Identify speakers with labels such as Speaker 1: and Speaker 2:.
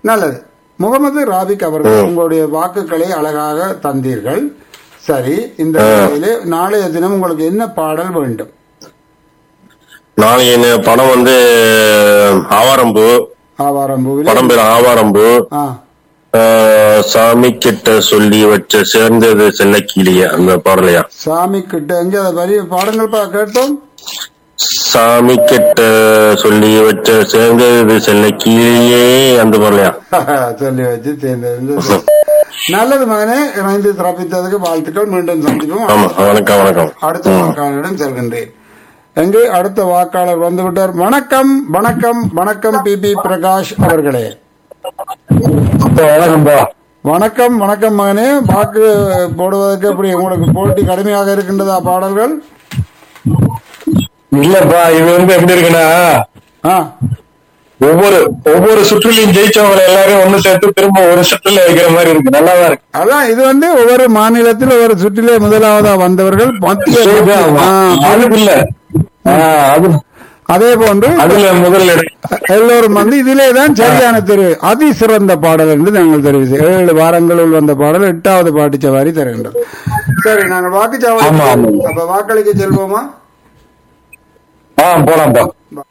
Speaker 1: நல்லது முகமது ராபிக் அவர்கள் உங்களுடைய வாக்குகளை அழகாக தந்தீர்கள் சரி இந்த வேளையிலே நாளைய தினம் உங்களுக்கு என்ன பாடல் வேண்டும்
Speaker 2: நாளைக்கு என்ன படம் வந்து ஆவாரம்பூ
Speaker 1: ஆவாரம்பூவில்
Speaker 2: படம் பேர் ஆவாரம்பூ
Speaker 1: ஆ
Speaker 2: ஆஹ், சாமி கிட்ட சொல்லி வச்ச சேர்ந்தது செல்லக்கிளிய அந்த பாடலையா
Speaker 1: சாமி கிட்ட எங்க அதை வரி பாடங்கள் பா- கேட்டோம்
Speaker 2: சாமி கிட்ட சொல்லி வச்ச சேர்ந்தது செல்லக்கிளியே அந்த பாடலையா
Speaker 1: சொல்லி வச்சு தேர்ந்தெடுந்து நல்லது மகனே இணைந்து சிறப்பித்ததுக்கு வாழ்த்துக்கள் மீண்டும் சந்திப்போம்
Speaker 2: ஆமா வணக்கம் வணக்கம்
Speaker 1: அடுத்த வாக்காளரிடம் செல்கின்றேன் எங்கே அடுத்த வாக்காளர் வந்து விட்டார் வணக்கம் வணக்கம் வணக்கம் பி பி பிரகாஷ் அவர்களே
Speaker 3: வணக்கம்பா
Speaker 1: வணக்கம் வணக்கம் மகனே வாக்கு போடுவதற்கு எப்படி உங்களுக்கு போட்டி கடுமையாக இருக்கின்றதா பாடல்கள்
Speaker 3: இல்லப்பா இது வந்து எப்படி இருக்குன்னா
Speaker 1: ஆ
Speaker 3: ஒவ்வொரு ஒவ்வொரு சுற்றுலையும் ஜெயிச்சவங்களை எல்லாரும் ஒண்ணு சேர்த்து திரும்ப ஒரு சுற்றுல வைக்கிற மாதிரி இருக்கு நல்லாதான் இருக்கு
Speaker 1: அதான் இது வந்து ஒவ்வொரு மாநிலத்தில் ஒவ்வொரு சுற்றிலே முதலாவதா வந்தவர்கள் மத்திய ஆ,
Speaker 3: அது இல்ல ஆ, அது
Speaker 1: அதே போன்று
Speaker 3: அதுல முதல் இடம்
Speaker 1: எல்லோரும் வந்து இதிலே தான் சரியான தெரு அதி சிறந்த பாடல் என்று நாங்கள் தெரிவித்து ஏழு வாரங்களுள் வந்த பாடல் எட்டாவது பாட்டுச்சவாரி தருகின்றது சரி நாங்கள் வாக்குச்சாவடி
Speaker 3: ஆமா, ஆமா.
Speaker 1: அப்ப வாக்களிக்க செல்வோமா
Speaker 3: ஆ போலாம்ப்பா